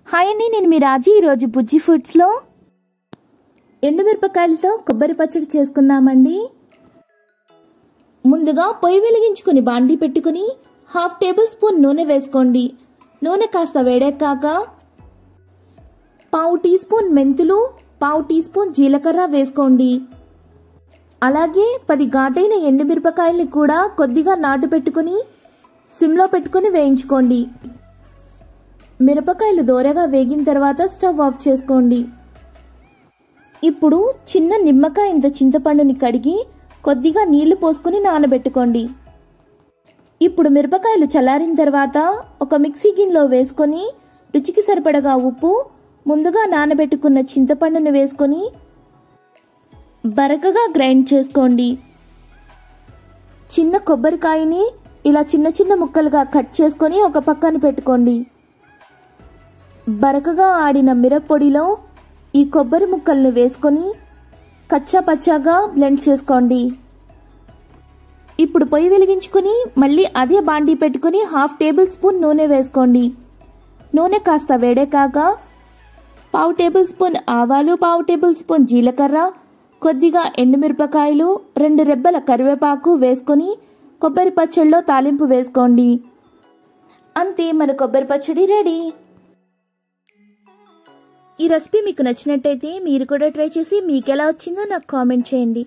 hi అండి నేను మీ రాజీ ఈరోజు బుజ్జి ఫుడ్స్లో ఎండుమిరపకాయలతో కొబ్బరి పచ్చడి చేసుకుందామండి ముందుగా పొయ్యి వెలిగించుకుని బాండీ పెట్టుకుని హాఫ్ టేబుల్ స్పూన్ నూనె వేసుకోండి నూనె కాస్త వేడెక్కాక పావు టీ స్పూన్ మెంతులు పావు టీ స్పూన్ జీలకర్ర వేసుకోండి అలాగే పది ఘాటైన ఎండుమిరపకాయల్ని కూడా కొద్దిగా నాటు పెట్టుకుని సిమ్లో పెట్టుకుని వేయించుకోండి మిరపకాయలు దోరగా వేగిన తర్వాత స్టవ్ ఆఫ్ చేసుకోండి ఇప్పుడు చిన్న నిమ్మకాయ ఇంత చింతపండుని కడిగి కొద్దిగా నీళ్లు పోసుకొని నానబెట్టుకోండి ఇప్పుడు మిరపకాయలు చల్లారిన తర్వాత ఒక మిక్సీ గిన్నెలో వేసుకొని రుచికి సరిపడగా ఉప్పు ముందుగా నానబెట్టుకున్న చింతపండుని వేసుకొని బరకగా గ్రైండ్ చేసుకోండి చిన్న కొబ్బరికాయని ఇలా చిన్న చిన్న ముక్కలుగా కట్ చేసుకొని ఒక పక్కన పెట్టుకోండి బరకగా ఆడిన మిరప్పొడిలో ఈ కొబ్బరి ముక్కల్ని వేసుకొని కచ్చా పచ్చాగా బ్లెండ్ చేసుకోండి ఇప్పుడు పొయ్యి వెలిగించుకొని మళ్ళీ అదే బాండీ పెట్టుకొని హాఫ్ టేబుల్ స్పూన్ నూనె వేసుకోండి నూనె కాస్త వేడేకాక పావు టేబుల్ స్పూన్ ఆవాలు పావు టేబుల్ స్పూన్ జీలకర్ర కొద్దిగా ఎండుమిరపకాయలు రెండు రెబ్బల కరివేపాకు వేసుకొని కొబ్బరి పచ్చడిలో తాలింపు వేసుకోండి అంతే మన కొబ్బరి పచ్చడి రెడీ ఈ రెసిపీ మీకు నచ్చినట్టయితే మీరు కూడా ట్రై చేసి మీకు ఎలా వచ్చిందో నాకు కామెంట్ చేయండి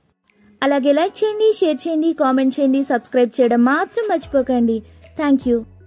అలాగే లైక్ చేయండి షేర్ చేయండి కామెంట్ చేయండి సబ్స్క్రైబ్ చేయడం మాత్రం మర్చిపోకండి థ్యాంక్ యూ